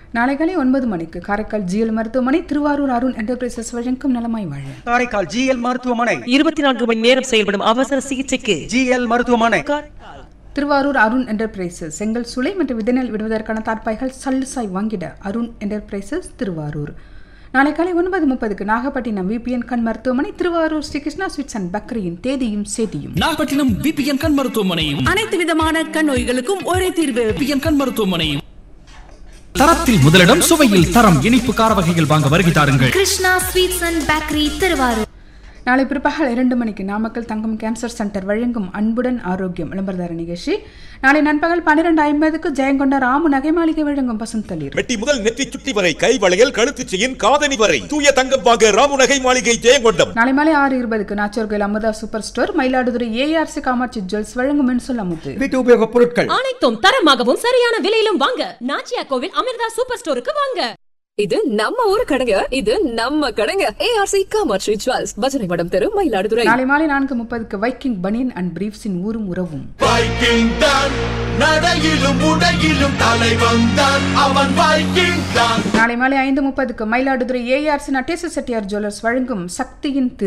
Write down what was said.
நாளை காலை ஒன்பது மணிக்கு காரைக்கால் ஜிஎல் மருத்துவமனை திருவாரூர் அருண் என்டர்பிரைசஸ் வழங்கும் நலமாய் வாழ காரைக்கால் ஜிஎல் மருத்துவமனை இருபத்தி நான்கு மணி நேரம் செயல்படும் அவசர சிகிச்சைக்கு ஜிஎல் மருத்துவமனை திருவாரூர் அருண் என்டர்பிரைசஸ் செங்கல் சுளை மற்றும் விதைநெல் விடுவதற்கான தார்ப்பாய்கள் சல்லுசாய் வாங்கிட அருண் என்டர்பிரைசஸ் திருவாரூர் நாளை காலை ஒன்பது முப்பதுக்கு நாகப்பட்டினம் விபிஎன் கண் மருத்துவமனை திருவாரூர் ஸ்ரீ கிருஷ்ணா ஸ்வீட்ஸ் அண்ட் பக்ரியின் தேதியும் சேதியும் நாகப்பட்டினம் விபிஎன் கண் மருத்துவமனையும் அனைத்து விதமான கண் நோய்களுக்கும் ஒரே தீர்வு விபிஎன் கண் மருத்துவமனையும் தரத்தில் முதலிடம் சுவையில் தரம் இனிப்பு கார வகைகள் வாங்க வருகை தாருங்கள் Krishna sweets and bakery Thiruvarur நாளை பிற்பகல் இரண்டு மணிக்கு நாமக்கல் தங்கம் கேன்சர் சென்டர் வழங்கும் அன்புடன் ஆரோக்கியம் விளம்பரதார நிகழ்ச்சி நாளை நண்பகல் பன்னிரண்டு ஐம்பதுக்கு ஜெயங்கொண்ட ராமு நகை மாளிகை வழங்கும் பசுந்தளிர் மெட்டி முதல் நெற்றி சுட்டி வரை கை வளையல் கழுத்து செயின் காதணி வரை தூய தங்கம் வாங்க ராமுநகை மாளிகை ஜெயங்கொண்டம் நாளை மாலை ஆறு இருபதுக்கு Nachiyarkoil Amudha super store Mayiladuthurai ARC Kamatchi jewels வழங்கும் மின்சொல் அமுத்து வீட்டு உபயோகப் பொருட்கள் அனைத்தும் தரமாகவும் சரியான விலையிலும் வாங்க நாச்சியா கோவில் அமிர்தா சூப்பர் ஸ்டோருக்கு வாங்க இது நம்ம ஊரு கடைங்க இது நம்ம கடைங்க ஏஆர்சி காமாட்சி ஜுவல்ஸ் பஜனை மடம் தெரு மயிலாடுதுறை நாளை மாலை நான்கு முப்பதுக்கு வைக்கிங் பனியன் அண்ட் பிரீஃப்ஸின் ஊரும் உறவும் வைக்கிங் தான் நடையிலும் உடையிலும் தலை வந்தான் அவன் வைக்கிங் தான் நாளை மாலை ஐந்து முப்பதுக்கு மயிலாடுதுறை ஏஆர்சி நட்டேச செட்டியார் ஜுவல்லர்ஸ் வழங்கும் சக்தியின் திரு